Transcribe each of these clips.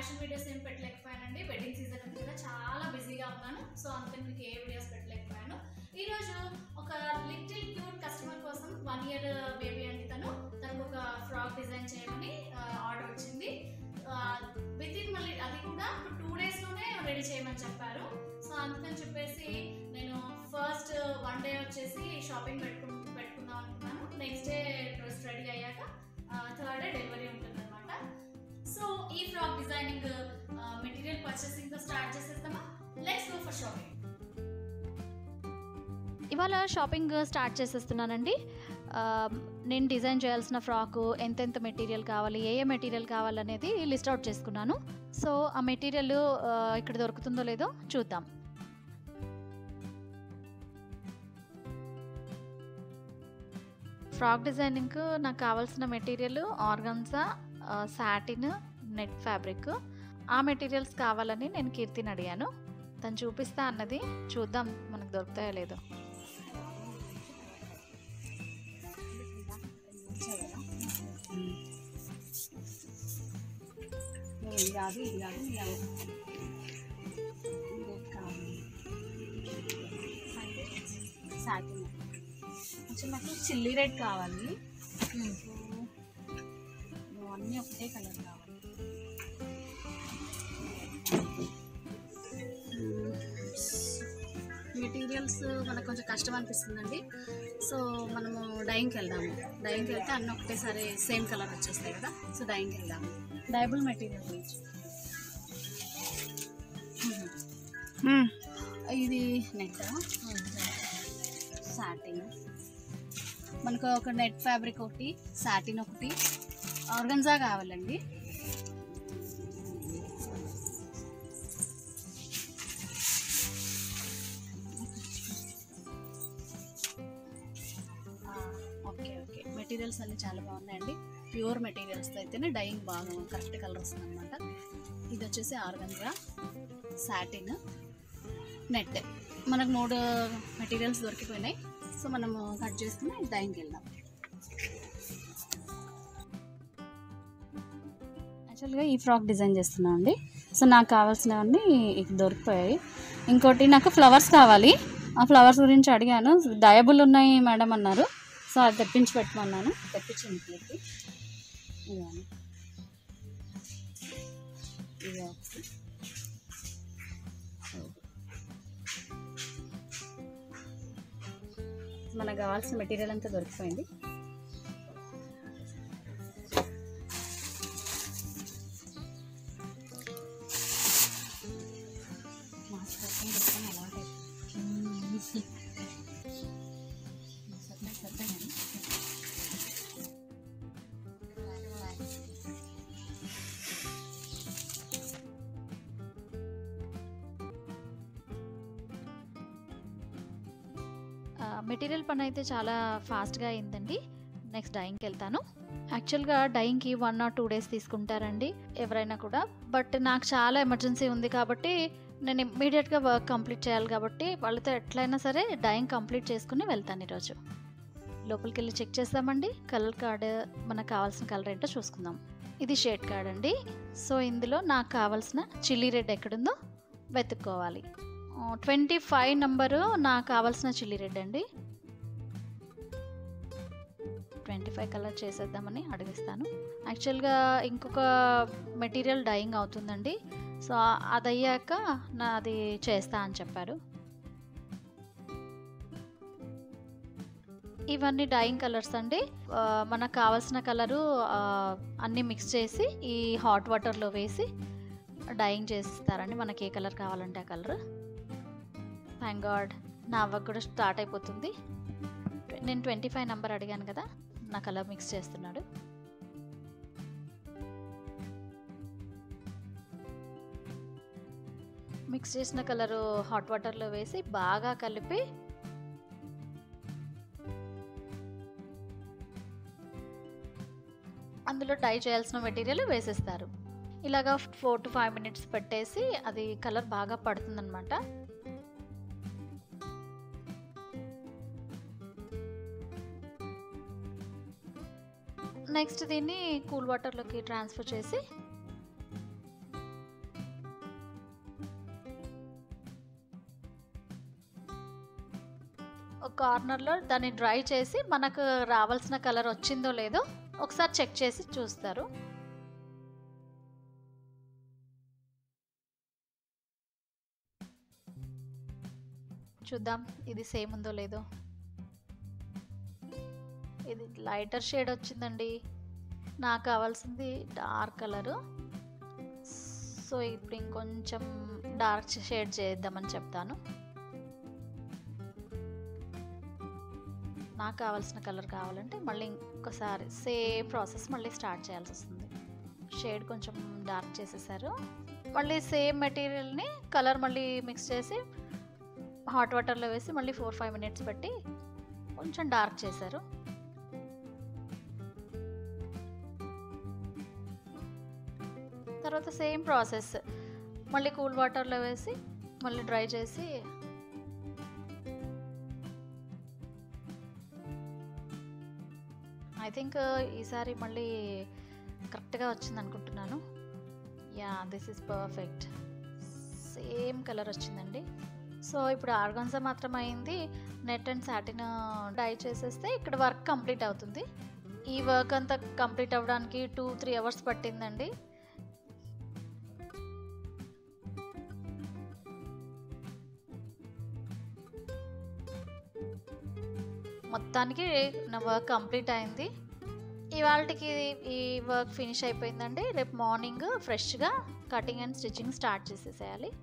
Fashion videos ఏం పెట్టలేకపోయానండి wedding season ఉంది కదా చాలా బిజీగా ఉన్నాను సో అందుకని మీకు ఏ వీడియోస్ పెట్టలేకపోయాను ఈరోజు ఒక లిటిల్ క్యూట్ కస్టమర్ కోసం వన్ ఇయర్ బేబీ అండి తను తనకు ఒక ఫ్రాక్ డిజైన్ చేయమని ఆర్డర్ వచ్చింది విత్ ఇన్ మళ్ళీ అది కూడా టూ డేస్లోనే రెడీ చేయమని చెప్పారు సో అందుకని చెప్పేసి నేను ఫస్ట్ వన్ డే వచ్చేసి షాపింగ్ పెట్టుకు పెట్టుకుందాం అనుకున్నాను నెక్స్ట్ డే డ్రెస్ రెడీ అయ్యాక థర్డ్ డే డెలివరీ ఉంటుందన్నమాట సో ఈ ఫ్రాక్ డిజైనింగ్ మెటీరియల్ పర్చేసింగ్ తో స్టార్ట్ చేసేద్దామా లెట్స్ గో ఫర్ షాపింగ్ ఇవాళ షాపింగ్ స్టార్ట్ చేసేస్తున్నానండి ఆ, నేను డిజైన్ చేయాల్సిన ఫ్రాకు ఎంతెంత మెటీరియల్ కావాలి ఏ ఏ మెటీరియల్ కావాలనేది లిస్ట్ అవుట్ చేసుకున్నాను సో ఆ మెటీరియల్ ఆ, ఇక్కడ దొరుకుతుందో లేదో చూద్దాం ఫ్రాక్ డిజైనింగ్కు నాకు కావాల్సిన material organza satin net fabric ఆ మెటీరియల్స్ కావాలని నేను కీర్తిని అడిగాను తను చూపిస్తా అన్నది చూద్దాం మనకు దొరుకుతాయో లేదో ఇది కాదు ఇది కాదు ఇది కాదు ఇది కావాలి సాటిన్ కొంచెం నాకు చిల్లీ రెడ్ కావాలి సో అన్నీ ఒకటే కలర్ కావాలి మెటీరియల్స్ మనకు కొంచెం కష్టం అనిపిస్తుందండి సో మనము డైయింగ్కి వెళ్దాము డైయింగ్కి వెళ్తే అన్నీ ఒకటేసారి సేమ్ కలర్ వచ్చేస్తాయి కదా సో డైయింగ్కి వెళ్దాము డైబుల్ మెటీరియల్ గురించి ఇది నెట్ సాటిన్ మనకు ఒక నెట్ ఫ్యాబ్రిక్ ఒకటి సాటిన్ ఒకటి ఆర్గన్జా కావాలండి ఆ, ఓకే ఓకే మెటీరియల్స్ అన్నీ చాలా బాగున్నాయండి ప్యూర్ మెటీరియల్స్తో అయితేనే డైయింగ్ బాగా కరెక్ట్ కలర్ వస్తుంది అనమాట ఇది వచ్చేసి ఆర్గన్జా సాటిన్ నెట్ మనకు మూడు మెటీరియల్స్ దొరికిపోయినాయి సో మనము కట్ చేసుకుని డైయింగ్కి వెళ్దాం యాక్చువల్గా ఈ ఫ్రాక్ డిజైన్ చేస్తున్నాం అండి సో నాకు కావాల్సినవన్నీ ఇది దొరికిపోయాయి ఇంకోటి నాకు ఫ్లవర్స్ కావాలి ఆ ఫ్లవర్స్ గురించి అడిగాను డయబుల్ ఉన్నాయి మేడం అన్నారు సో అది తెప్పించి పెట్టమన్నాను తెప్పించింది మీకు ఇదిగోండి. ఇది ఒకటి మనకు కావాల్సిన మెటీరియల్ అంతా దొరికిపోయింది మెటీరియల్ పని అయితే చాలా ఫాస్ట్గా అయిందండి నెక్స్ట్ డైయింగ్కి వెళ్తాను యాక్చువల్గా డైయింగ్కి వన్ ఆర్ టూ డేస్ తీసుకుంటారండి ఎవరైనా కూడా బట్ నాకు చాలా ఎమర్జెన్సీ ఉంది కాబట్టి నేను ఇమ్మీడియట్గా వర్క్ కంప్లీట్ చేయాలి కాబట్టి వాళ్ళతో ఎట్లయినా సరే డైయింగ్ కంప్లీట్ చేసుకుని వెళ్తాను ఈరోజు లోపలికి వెళ్ళి చెక్ చేస్తామండి కలర్ కార్డ్ మనకు కావాల్సిన కలర్ ఏంటో చూసుకుందాం ఇది షేడ్ కార్డ్ అండి సో ఇందులో నాకు కావాల్సిన చిల్లీ రెడ్ ఎక్కడుందో వెతుక్కోవాలి ట్వంటీ ఫైవ్ నంబరు నాకు కావాల్సిన చిల్లీ రెడ్ అండి ట్వంటీ ఫైవ్ కలర్ చేసేద్దామని అడిగిస్తాను యాక్చువల్గా ఇంకొక మెటీరియల్ డైయింగ్ అవుతుందండి సో అది అయ్యాక నాది చేస్తా అని చెప్పారు ఇవన్నీ డైయింగ్ కలర్స్ అండి ఆ, మనకు కావాల్సిన కలరు ఆ, అన్నీ మిక్స్ చేసి ఈ హాట్ వాటర్లో వేసి డైయింగ్ చేసిస్తారండి మనకి ఏ కలర్ కావాలంటే ఆ కలర్ థ్యాంక్ గాడ్ నా అవ్వకు కూడా స్టార్ట్ అయిపోతుంది నేను ట్వంటీ ఫైవ్ నెంబర్ అడిగాను కదా నా కలర్ మిక్స్ చేస్తున్నాడు మిక్స్ చేసిన కలరు హాట్ వాటర్లో వేసి బాగా కలిపి అందులో డై చేయాల్సిన మెటీరియల్ వేసేస్తారు ఇలాగా ఫోర్ టు ఫైవ్ మినిట్స్ పెట్టేసి అది కలర్ బాగా పడుతుందన్నమాట నెక్స్ట్ దీన్ని కూల్ వాటర్లోకి ట్రాన్స్ఫర్ చేసి ఒక కార్నర్లో దాన్ని డ్రై చేసి మనకు రావాల్సిన కలర్ వచ్చిందో లేదో ఒకసారి చెక్ చేసి చూస్తారు చూద్దాం ఇది సేమ్ ఉందో లేదో ఇది లైటర్ షేడ్ వచ్చిందండి నాకు కావాల్సింది డార్క్ కలరు సో ఇప్పుడు ఇంకొంచెం డార్క్ షేడ్ చేద్దామని చెప్తాను నాకు కావాల్సిన కలర్ కావాలంటే మళ్ళీ ఇంకొకసారి సేమ్ ప్రాసెస్ మళ్ళీ స్టార్ట్ చేయాల్సి వస్తుంది షేడ్ కొంచెం డార్క్ చేసేసారు మళ్ళీ సేమ్ మెటీరియల్ని కలర్ మళ్ళీ మిక్స్ చేసి హాట్ వాటర్లో వేసి మళ్ళీ ఫోర్ ఫైవ్ మినిట్స్ పెట్టి కొంచెం డార్క్ చేశారు తర్వాత సేమ్ ప్రాసెస్ మళ్ళీ కూల్ వాటర్లో వేసి మళ్ళీ డ్రై చేసి ఐ థింక్ ఈసారి మళ్ళీ కరెక్ట్గా వచ్చింది అనుకుంటున్నాను yeah this is perfect same colour వచ్చిందండి సో ఇప్పుడు ఆర్గన్సా మాత్రం అయింది నెట్ అండ్ సాటిన్ డై చేసేస్తే ఇక్కడ వర్క్ కంప్లీట్ అవుతుంది ఈ వర్క్ అంతా కంప్లీట్ అవ్వడానికి టూ త్రీ అవర్స్ పట్టిందండి మొత్తానికి నా వర్క్ కంప్లీట్ అయింది ఇవాళకి ఈ వర్క్ ఫినిష్ అయిపోయిందండి రేపు మార్నింగ్ ఫ్రెష్గా కటింగ్ అండ్ స్టిచ్చింగ్ స్టార్ట్ చేసేసేయాలి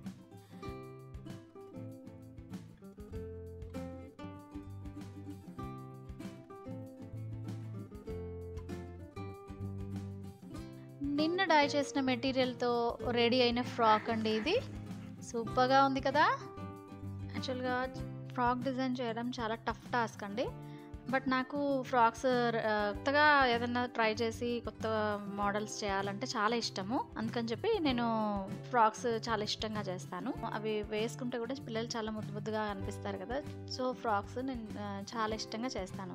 నిన్న డై చేసిన మెటీరియల్తో రెడీ అయిన ఫ్రాక్ అండి ఇది సూపర్గా ఉంది కదా యాక్చువల్గా ఫ్రాక్ డిజైన్ చేయడం చాలా టఫ్ టాస్క్ అండి బట్ నాకు ఫ్రాక్స్ కొత్తగా ఏదైనా ట్రై చేసి కొత్త మోడల్స్ చేయాలంటే చాలా ఇష్టము అందుకని చెప్పి నేను ఫ్రాక్స్ చాలా ఇష్టంగా చేస్తాను అవి వేసుకుంటే కూడా పిల్లలు చాలా ముద్దు ముద్దుగా అనిపిస్తారు కదా సో ఫ్రాక్స్ నేను ఆ, చాలా ఇష్టంగా చేస్తాను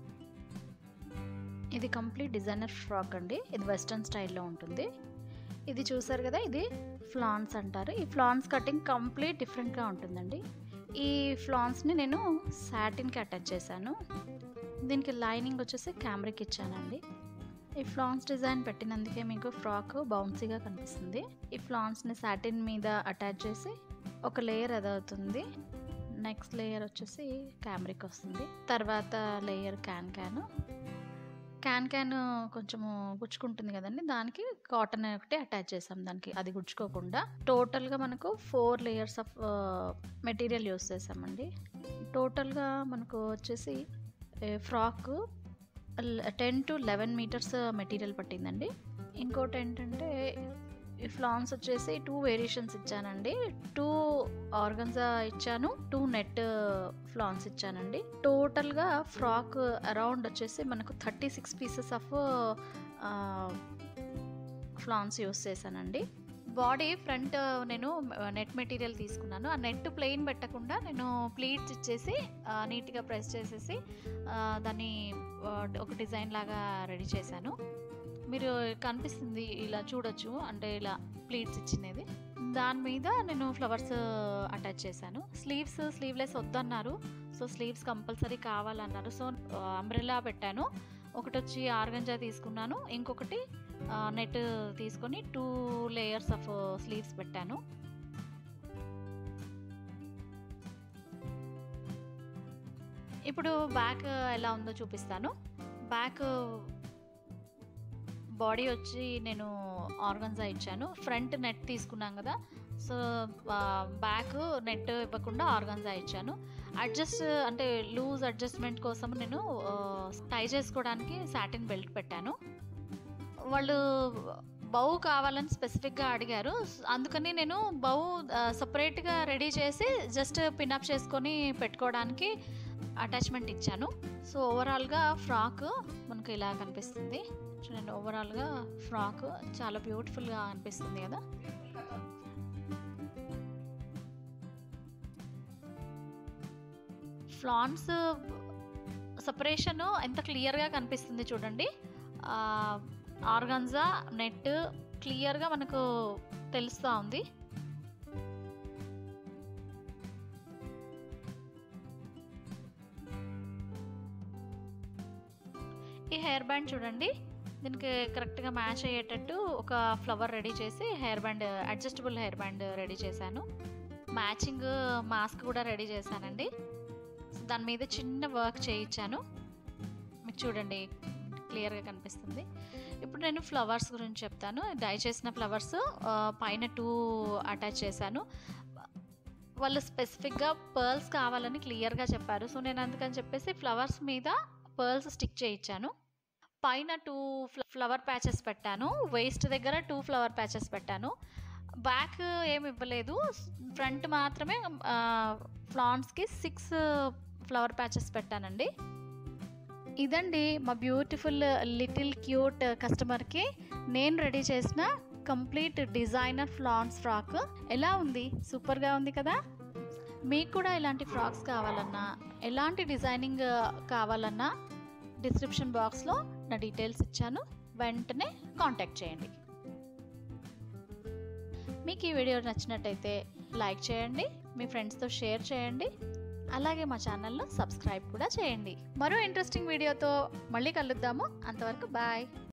ఇది కంప్లీట్ డిజైనర్ ఫ్రాక్ అండి ఇది వెస్ట్రన్ స్టైల్లో ఉంటుంది ఇది చూసారు కదా ఇది ఫ్లాన్స్ అంటారు ఈ ఫ్లాన్స్ కటింగ్ కంప్లీట్ డిఫరెంట్గా ఉంటుందండి ఈ ఫ్లాన్స్ని నేను సాటిన్కి అటాచ్ చేశాను దీనికి లైనింగ్ వచ్చేసి క్యామ్రిక్ ఇచ్చానండి ఈ ఫ్లాన్స్ డిజైన్ పెట్టినందుకే మీకు ఫ్రాక్ బౌన్సీగా కనిపిస్తుంది ఈ ఫ్లాన్స్ని సాటిన్ మీద అటాచ్ చేసి ఒక లేయర్ అది అవుతుంది నెక్స్ట్ లేయర్ వచ్చేసి క్యామ్రిక్ వస్తుంది తర్వాత layer can can can can కొంచెము గుచ్చుకుంటుంది కదండి దానికి కాటన్ ఒకటి అటాచ్ చేసాం దానికి అది గుచ్చుకోకుండా టోటల్గా మనకు four layers of material use చేసామండి టోటల్గా మనకు వచ్చేసి frock ten to eleven metres material పట్టిందండి ఇంకోటి ఏంటంటే ఈ ఫ్లాన్స్ వచ్చేసి టూ వేరియేషన్స్ ఇచ్చానండి టూ ఆర్గన్జా ఇచ్చాను టూ నెట్ ఫ్లాన్స్ ఇచ్చానండి టోటల్గా ఫ్రాక్ అరౌండ్ వచ్చేసి మనకు thirty six pieces of flounce use చేశానండి బాడీ ఫ్రంట్ నేను నెట్ మెటీరియల్ తీసుకున్నాను ఆ నెట్ ప్లెయిన్ పెట్టకుండా నేను ప్లీట్స్ ఇచ్చేసి నీట్గా ప్రెస్ చేసేసి ఆ, దాన్ని ఆ, ఒక డిజైన్ లాగా రెడీ చేశాను మీరు కనిపిస్తుంది ఇలా చూడొచ్చు అంటే ఇలా ప్లీట్స్ ఇచ్చినది దాని మీద నేను ఫ్లవర్స్ అటాచ్ చేశాను స్లీవ్స్ స్లీవ్లెస్ వద్దన్నారు సో స్లీవ్స్ కంపల్సరీ కావాలన్నారు సో అంబ్రెల్లా పెట్టాను ఒకటి వచ్చి ఆర్గంజా తీసుకున్నాను ఇంకొకటి నెట్ తీసుకొని టూ లేయర్స్ ఆఫ్ స్లీవ్స్ పెట్టాను ఇప్పుడు బ్యాక్ ఎలా ఉందో చూపిస్తాను బ్యాక్ బాడీ వచ్చి నేను ఆర్గన్జా ఇచ్చాను ఫ్రంట్ నెట్ తీసుకున్నాం కదా సో బ్యాక్ నెట్ ఇవ్వకుండా ఆర్గన్జా ఇచ్చాను అడ్జస్ట్ అంటే లూజ్ అడ్జస్ట్మెంట్ కోసం నేను టై చేసుకోవడానికి సాటిన్ బెల్ట్ పెట్టాను వాళ్ళు బౌ కావాలని స్పెసిఫిక్గా అడిగారు అందుకని నేను బౌ సపరేట్గా రెడీ చేసి జస్ట్ పిన్అప్ చేసుకొని పెట్టుకోవడానికి అటాచ్మెంట్ ఇచ్చాను సో ఓవరాల్గా ఫ్రాక్ మనకు ఇలా కనిపిస్తుంది చూడండి ఓవరాల్గా ఫ్రాక్ చాలా బ్యూటిఫుల్గా అనిపిస్తుంది కదా ఫ్లాన్స్ సపరేషన్ ఎంత క్లియర్గా కనిపిస్తుంది చూడండి ఆర్గన్జా నెట్ క్లియర్గా మనకు తెలుస్తూ ఉంది హెయిర్ బ్యాండ్ చూడండి దీనికి కరెక్ట్గా మ్యాచ్ అయ్యేటట్టు ఒక ఫ్లవర్ రెడీ చేసి hair band adjustable hair band ready చేశాను మ్యాచింగ్ మాస్క్ కూడా రెడీ చేశానండి దాని మీద చిన్న వర్క్ చేయించాను మీకు చూడండి క్లియర్గా కనిపిస్తుంది ఇప్పుడు నేను ఫ్లవర్స్ గురించి చెప్తాను డై చేసిన ఫ్లవర్స్ పైన టూ అటాచ్ చేశాను వాళ్ళు స్పెసిఫిక్గా పర్ల్స్ కావాలని క్లియర్గా చెప్పారు సో నేను అందుకని చెప్పేసి ఫ్లవర్స్ మీద పర్ల్స్ స్టిక్ చేయించాను పైన టూ ఫ్లవర్ ప్యాచెస్ పెట్టాను వేస్ట్ దగ్గర టూ ఫ్లవర్ ప్యాచెస్ పెట్టాను బ్యాక్ ఏమి ఇవ్వలేదు ఫ్రంట్ మాత్రమే ఫ్లాన్స్కి సిక్స్ ఫ్లవర్ ప్యాచెస్ పెట్టానండి ఇదండి మా బ్యూటిఫుల్ లిటిల్ క్యూట్ కస్టమర్కి నేను రెడీ చేసిన కంప్లీట్ డిజైనర్ ఫ్లాన్స్ ఫ్రాక్ ఎలా ఉంది సూపర్గా ఉంది కదా మీకు కూడా ఇలాంటి ఫ్రాక్స్ కావాలన్నా ఎలాంటి డిజైనింగ్ కావాలన్నా డిస్క్రిప్షన్ బాక్స్లో నా డీటెయిల్స్ ఇచ్చాను వెంటనే కాంటాక్ట్ చేయండి మీకు ఈ వీడియో నచ్చినట్టయితే లైక్ చేయండి మీ ఫ్రెండ్స్తో షేర్ చేయండి అలాగే మా ఛానల్ను సబ్స్క్రైబ్ కూడా చేయండి మరో ఇంట్రెస్టింగ్ వీడియోతో మళ్ళీ కలుద్దాము అంతవరకు బాయ్